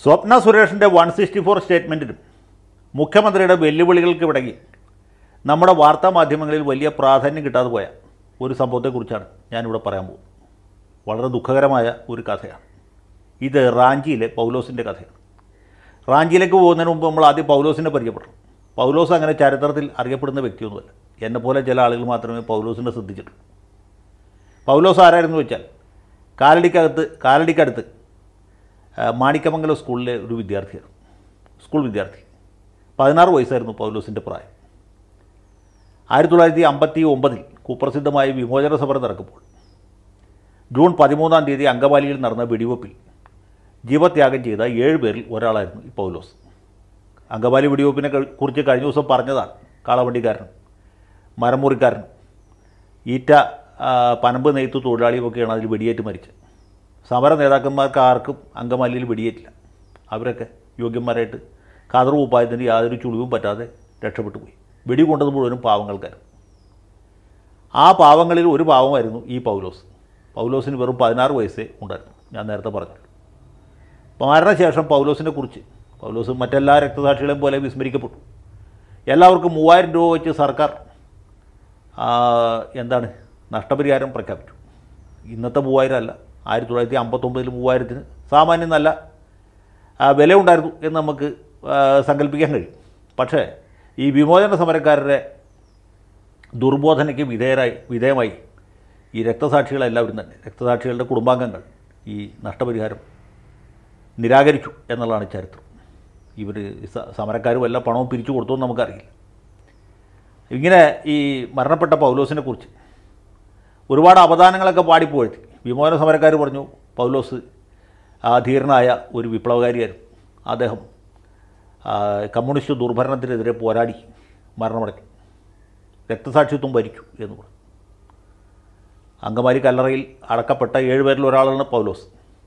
സ്വപ്ന സുരേഷിൻ്റെ one sixty four സ്റ്റേറ്റ്മെൻറ്റിനും മുഖ്യമന്ത്രിയുടെ വെല്ലുവിളികൾക്ക് ഇടങ്ങി നമ്മുടെ വാർത്താ മാധ്യമങ്ങളിൽ വലിയ പ്രാധാന്യം കിട്ടാതെ പോയ ഒരു സംഭവത്തെക്കുറിച്ചാണ് ഞാനിവിടെ പറയാൻ പോകുന്നത് വളരെ ദുഃഖകരമായ ഒരു കഥയാണ് ഇത് റാഞ്ചിയിലെ പൗലോസിൻ്റെ കഥയാണ് റാഞ്ചിയിലേക്ക് പോകുന്നതിന് മുമ്പ് നമ്മൾ ആദ്യം പൗലോസിനെ പരിചയപ്പെടണം പൗലോസ് അങ്ങനെ ചരിത്രത്തിൽ അറിയപ്പെടുന്ന വ്യക്തിയൊന്നുമല്ല എന്നെപ്പോലെ ചില ആളുകൾ മാത്രമേ പൗലോസിനെ ശ്രദ്ധിച്ചിട്ടുള്ളൂ പൗലോസ് ആരായിരുന്നു വെച്ചാൽ കാലടിക്കകത്ത് കാലടിക്കടുത്ത് ആ, മാണിക്കമംഗലം സ്കൂളിലെ ഒരു വിദ്യാർത്ഥിയാണ് സ്കൂൾ വിദ്യാർത്ഥി പതിനാറ് വയസ്സായിരുന്നു പൗലോസിൻ്റെ പ്രായം ആയിരത്തി തൊള്ളായിരത്തി അമ്പത്തി ഒമ്പതിൽ കുപ്രസിദ്ധമായ വിമോചന സമരം നടക്കുമ്പോൾ ജൂൺ പതിമൂന്നാം തീയതി അങ്കമാലിയിൽ നടന്ന വെടിവെപ്പിൽ ജീവത്യാഗം ചെയ്ത ഏഴ് പേരിൽ ഒരാളായിരുന്നു ഈ പൗലോസ് അങ്കമാലി വെടിവെപ്പിനെ കഴി- കുറിച്ച് കഴിഞ്ഞ ദിവസം പറഞ്ഞതാണ് കാളവണ്ടിക്കാരനും മരമുറിക്കാരനും ഈറ്റ ആ, പനമ്പ് നെയ്ത്ത് തൊഴിലാളിയുമൊക്കെയാണ് അതിൽ വെടിയേറ്റ് മരിച്ചത് സമര നേതാക്കന്മാർക്ക് ആർക്കും അങ്കമാലിയിൽ വെടിയേറ്റില്ല അവരൊക്കെ യോഗ്യന്മാരായിട്ട് കതർ ഉപ്പായത്തിന് യാതൊരു ചുളിവും പറ്റാതെ രക്ഷപ്പെട്ടു പോയി വെടി കൊണ്ടത് മുഴുവനും പാവങ്ങൾക്കായിരുന്നു ആ പാവങ്ങളിൽ ഒരു പാവമായിരുന്നു ഈ പൗലോസ് പൗലോസിന് വെറും പതിനാറ് വയസ്സേ ഉണ്ടായിരുന്നു ഞാൻ നേരത്തെ പറഞ്ഞു മരണശേഷം പൗലോസിനെ കുറിച്ച് പൗലോസ് മറ്റെല്ലാ രക്തസാക്ഷികളെയും പോലെ വിസ്മരിക്കപ്പെട്ടു എല്ലാവർക്കും മൂവായിരം രൂപ വെച്ച് സർക്കാർ ആ, എന്താണ് നഷ്ടപരിഹാരം പ്രഖ്യാപിച്ചു ഇന്നത്തെ മൂവായിരം അല്ല ആയിരത്തി തൊള്ളായിരത്തി അമ്പത്തൊമ്പതിൽ മൂവായിരത്തിന് സാമാന്യം നല്ല ആ, വില ഉണ്ടായിരുന്നു എന്ന് നമുക്ക് ആ, സങ്കല്പിക്കാൻ കഴിയും പക്ഷേ ഈ വിമോചന സമരക്കാരുടെ ദുർബോധനയ്ക്ക് വിധേയരായി വിധേയമായി ഈ രക്തസാക്ഷികളെല്ലാവരും തന്നെ രക്തസാക്ഷികളുടെ കുടുംബാംഗങ്ങൾ ഈ നഷ്ടപരിഹാരം നിരാകരിച്ചു എന്നുള്ളതാണ് ചരിത്രം ഇവർ സമരക്കാരും എല്ലാം പണവും പിരിച്ചു കൊടുത്തു എന്ന് നമുക്കറിയില്ല ഇങ്ങനെ ഈ മരണപ്പെട്ട പൗലോസിനെ കുറിച്ച് ഒരുപാട് അപദാനങ്ങളൊക്കെ പാടിപ്പോഴ്ത്തി വിമോചന സമരക്കാർ പറഞ്ഞു പൗലോസ് ആ ധീരനായ ഒരു വിപ്ലവകാരിയായിരുന്നു അദ്ദേഹം ആ, കമ്മ്യൂണിസ്റ്റ് ദുർഭരണത്തിനെതിരെ പോരാടി മരണമടഞ്ഞു രക്തസാക്ഷിത്വം ഭരിച്ചു എന്ന് പറഞ്ഞു അങ്കമാലി കല്ലറയിൽ അടക്കപ്പെട്ട ഏഴുപേരിൽ ഒരാളാണ് പൗലോസ്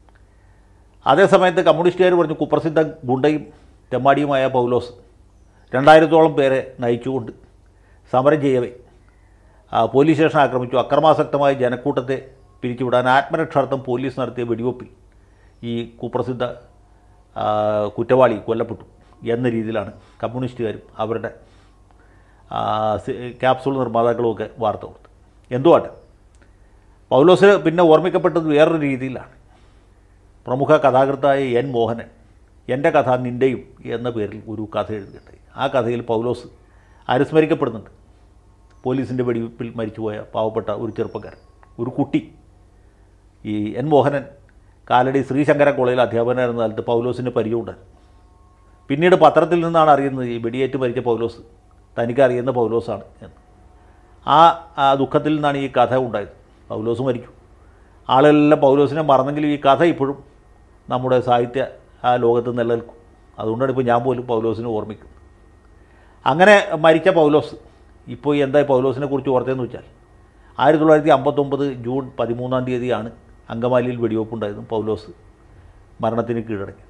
അതേസമയത്ത് കമ്മ്യൂണിസ്റ്റുകാർ പറഞ്ഞു കുപ്രസിദ്ധ ഗുണ്ടയും തെമ്മാടിയുമായ പൗലോസ് രണ്ടായിരത്തോളം പേരെ നയിച്ചുകൊണ്ട് സമരം ചെയ്യവേ ആ, പോലീസ് സ്റ്റേഷൻ ആക്രമിച്ചു അക്രമാസക്തമായ ജനക്കൂട്ടത്തെ പിരിച്ചുവിടാൻ ആത്മരക്ഷാർത്ഥം പോലീസ് നടത്തിയ വെടിവെപ്പിൽ ഈ കുപ്രസിദ്ധ ആ, കുറ്റവാളി കൊല്ലപ്പെട്ടു എന്ന രീതിയിലാണ് കമ്മ്യൂണിസ്റ്റുകാരും അവരുടെ ആ, സി- ക്യാപ്സൂൾ നിർമ്മാതാക്കളുമൊക്കെ വാർത്ത കൊടുത്തു എന്തുവാട്ടെ പൗലോസ് പിന്നെ ഓർമ്മിക്കപ്പെട്ടത് വേറൊരു രീതിയിലാണ് പ്രമുഖ കഥാകൃത്തായ എൻ മോഹനൻ എൻ്റെ കഥ നിൻ്റെയും എന്ന പേരിൽ ഒരു കഥ എഴുതുകയുണ്ടായി ആ കഥയിൽ പൗലോസ് അനുസ്മരിക്കപ്പെടുന്നുണ്ട് പോലീസിൻ്റെ വെടിവെപ്പിൽ മരിച്ചുപോയ പാവപ്പെട്ട ഒരു ചെറുപ്പക്കാരൻ ഒരു കുട്ടി ഈ എൻ മോഹനൻ കാലടി ശ്രീശങ്കര കോളേജിൽ അധ്യാപകനായിരുന്ന കാലത്ത് പൗലോസിന് പരിചയമുണ്ടായിരുന്നു പിന്നീട് പത്രത്തിൽ നിന്നാണ് അറിയുന്നത് ഈ വെടിയേറ്റ് മരിച്ച പൗലോസ് തനിക്ക് അറിയുന്ന പൗലോസാണ് എന്ന് ആ ആ ദുഃഖത്തിൽ നിന്നാണ് ഈ കഥ ഉണ്ടായത് പൗലോസ് മരിച്ചു ആളുകളെല്ലാം പൗലോസിനെ മറന്നെങ്കിലും ഈ കഥ ഇപ്പോഴും നമ്മുടെ സാഹിത്യ ആ ലോകത്ത് നിലനിൽക്കും അതുകൊണ്ടാണ് ഇപ്പോൾ ഞാൻ പോലും പൗലോസിനെ ഓർമ്മിക്കുന്നത് അങ്ങനെ മരിച്ച പൗലോസ് ഇപ്പോൾ എന്താ പൗലോസിനെ കുറിച്ച് ഓർത്തതെന്ന് വെച്ചാൽ ആയിരത്തി തൊള്ളായിരത്തി അമ്പത്തൊമ്പത് ജൂൺ പതിമൂന്നാം തീയതിയാണ് അങ്കമാലിയിൽ വെടിവെപ്പുണ്ടായതും പൗലോസ് മരണത്തിന് കീഴടങ്ങി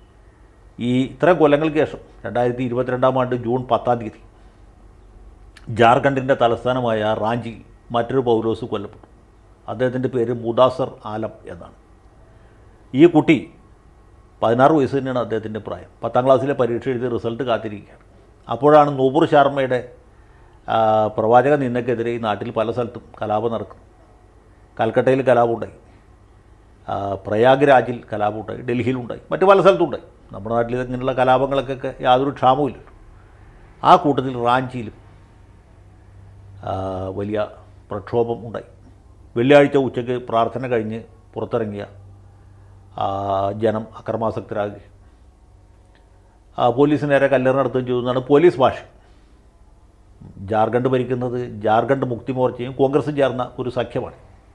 ഈ ഇത്രയും കൊല്ലങ്ങൾക്ക് ശേഷം രണ്ടായിരത്തി ഇരുപത്തിരണ്ടാം ആണ്ട് ജൂൺ പത്താം തീയതി ജാർഖണ്ഡിൻ്റെ തലസ്ഥാനമായ റാഞ്ചിയിൽ മറ്റൊരു പൗലോസ് കൊല്ലപ്പെട്ടു അദ്ദേഹത്തിൻ്റെ പേര് മുദാസർ ആലം എന്നാണ് ഈ കുട്ടി പതിനാറ് വയസ്സ് തന്നെയാണ് അദ്ദേഹത്തിൻ്റെ പ്രായം പത്താം ക്ലാസ്സിലെ പരീക്ഷ എഴുതി റിസൾട്ട് കാത്തിരിക്കുകയാണ് അപ്പോഴാണ് നൂപുർ ശർമ്മയുടെ ആ, പ്രവാചക നിന്നക്കെതിരെ ഈ നാട്ടിൽ പല സ്ഥലത്തും കലാപം നടക്കും കൽക്കട്ടയിൽ കലാപമുണ്ടായി ആ, പ്രയാഗ്രാജിൽ കലാപമുണ്ടായി ഡൽഹിയിലുണ്ടായി മറ്റു പല സ്ഥലത്തും ഉണ്ടായി നമ്മുടെ നാട്ടിൽ ഇങ്ങനെയുള്ള കലാപങ്ങൾക്കൊക്കെ യാതൊരു ക്ഷാമവുമില്ല ആ കൂട്ടത്തിൽ റാഞ്ചിയിലും ആ, വലിയ പ്രക്ഷോഭം ഉണ്ടായി വെള്ളിയാഴ്ച ഉച്ചയ്ക്ക് പ്രാർത്ഥന കഴിഞ്ഞ് പുറത്തിറങ്ങിയ ആ, ജനം അക്രമാസക്തരാകി ആ, പോലീസ് നേരെ കല്ലെറി നടത്തുകയും ചെയ്തു എന്നാണ് പോലീസ് ഭാഷ ജാർഖണ്ഡ് ഭരിക്കുന്നത് ജാർഖണ്ഡ് മുക്തി മോർച്ചയും കോൺഗ്രസും ചേർന്ന ഒരു സഖ്യമാണ്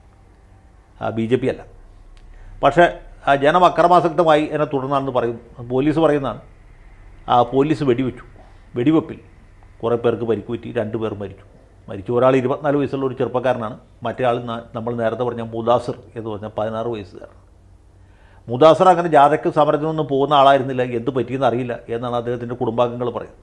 ബി ജെ പി അല്ല പക്ഷേ ആ ജനം അക്രമാസക്തമായി എന്നെ തുടർന്നാണെന്ന് പറയും പോലീസ് പറയുന്നതാണ് ആ പോലീസ് വെടിവെച്ചു വെടിവെപ്പിൽ കുറേ പേർക്ക് പരിക്ക് പറ്റി രണ്ട് പേർ മരിച്ചു മരിച്ചു ഒരാൾ ഇരുപത്തിനാല് വയസ്സുള്ള ഒരു ചെറുപ്പക്കാരനാണ് മറ്റേ ആൾ ന- നമ്മൾ നേരത്തെ പറഞ്ഞ മുദാസിർ എന്ന് പറഞ്ഞ പതിനാറ് വയസ്സുകാരൻ മുദാസിർ അങ്ങനെ ജാഥയ്ക്ക് സമരത്തിനൊന്നും പോകുന്ന ആളായിരുന്നില്ല എന്ത് പറ്റിയെന്ന് അറിയില്ല എന്നാണ് അദ്ദേഹത്തിൻ്റെ കുടുംബാംഗങ്ങൾ പറയുന്നത്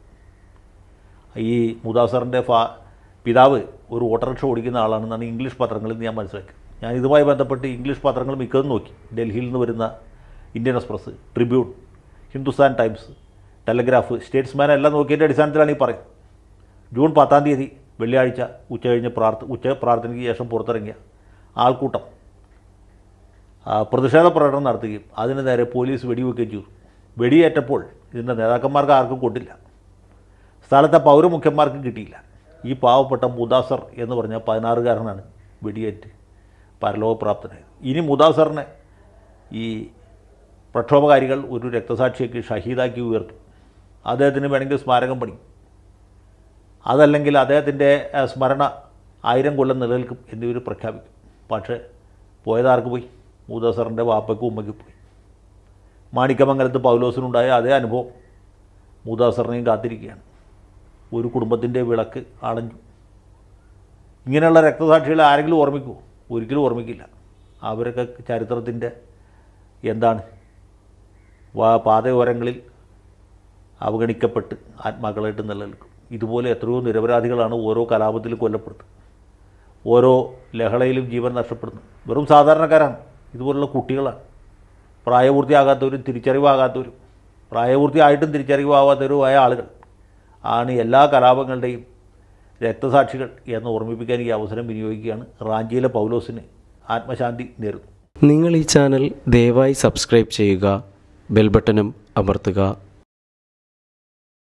ഈ മുദാസറിൻ്റെ ഫാ പിതാവ് ഒരു ഓട്ടോറിക്ഷ ഓടിക്കുന്ന ആളാണെന്നാണ് ഇംഗ്ലീഷ് പത്രങ്ങളിൽ നിന്ന് ഞാൻ മനസ്സിലാക്കി ഞാൻ ഇതുമായി ബന്ധപ്പെട്ട് ഇംഗ്ലീഷ് പത്രങ്ങൾ മിക്കതും നോക്കി ഡൽഹിയിൽ നിന്ന് വരുന്ന Indian Express Tribune Hindustan Times Telegraph Statesman എല്ലാം നോക്കിയതിൻ്റെ അടിസ്ഥാനത്തിലാണ് ഈ പറയുന്നത് ജൂൺ പത്താം തീയതി വെള്ളിയാഴ്ച ഉച്ച കഴിഞ്ഞ് പ്രാർത്ഥ ഉച്ച പ്രാർത്ഥനയ്ക്ക് ശേഷം പുറത്തിറങ്ങിയ ആൾക്കൂട്ടം ആ, പ്രതിഷേധ പ്രകടനം നടത്തുകയും അതിന് നേരെ പോലീസ് വെടിവെക്കുകയും ചെയ്തു വെടിയേറ്റപ്പോൾ ഇതിൻ്റെ നേതാക്കന്മാർക്ക് ആർക്കും കൊണ്ടില്ല സ്ഥലത്തെ പൗരമുഖ്യന്മാർക്ക് കിട്ടിയില്ല ഈ പാവപ്പെട്ട മുദാസർ എന്ന് പറഞ്ഞ പതിനാറുകാരനാണ് വെടിയേറ്റ് പരലോകപ്രാപ്തനായത് ഇനി മുദാസറിനെ ഈ പ്രക്ഷോഭകാരികൾ ഒരു രക്തസാക്ഷിയൊക്കെ ഷഹീദാക്കി ഉയർത്തും അദ്ദേഹത്തിന് വേണമെങ്കിൽ സ്മാരകം പണിയും അതല്ലെങ്കിൽ അദ്ദേഹത്തിൻ്റെ ആ, സ്മരണ ആയിരം കൊല്ലം നിലനിൽക്കും എന്നിവർ പ്രഖ്യാപിക്കും പക്ഷേ പോയതാർക്ക് പോയി മൂദാസറിൻ്റെ വാപ്പയ്ക്കും ഉമ്മയ്ക്കും പോയി മാണിക്കമംഗലത്ത് പൗലോസിനുണ്ടായ അതേ അനുഭവം മൂദാസറിനെയും കാത്തിരിക്കുകയാണ് ഒരു കുടുംബത്തിൻ്റെ വിളക്ക് അണഞ്ഞു ഇങ്ങനെയുള്ള രക്തസാക്ഷികളെ ആരെങ്കിലും ഓർമ്മിക്കുമോ ഒരിക്കലും ഓർമ്മിക്കില്ല അവരൊക്കെ ചരിത്രത്തിൻ്റെ എന്താണ് വാ പാതയോരങ്ങളിൽ അവഗണിക്കപ്പെട്ട് ആത്മാക്കളായിട്ട് നിലനിൽക്കും ഇതുപോലെ എത്രയോ നിരപരാധികളാണ് ഓരോ കലാപത്തിൽ കൊല്ലപ്പെടുന്നത് ഓരോ ലഹളയിലും ജീവൻ നഷ്ടപ്പെടുന്നു വെറും സാധാരണക്കാരാണ് ഇതുപോലുള്ള കുട്ടികളാണ് പ്രായപൂർത്തിയാകാത്തവരും തിരിച്ചറിവാകാത്തവരും പ്രായപൂർത്തിയായിട്ടും തിരിച്ചറിവാകാത്തവരുമായ ആളുകൾ ആണ് എല്ലാ കലാപങ്ങളുടെയും രക്തസാക്ഷികൾ എന്ന് ഓർമ്മിപ്പിക്കാൻ ഈ അവസരം വിനിയോഗിക്കുകയാണ് റാഞ്ചിയിലെ പൗലോസിന് ആത്മശാന്തി നേരുന്നു നിങ്ങൾ ഈ ചാനൽ ദയവായി സബ്സ്ക്രൈബ് ചെയ്യുക ബെൽ ബട്ടണും അമർത്തുക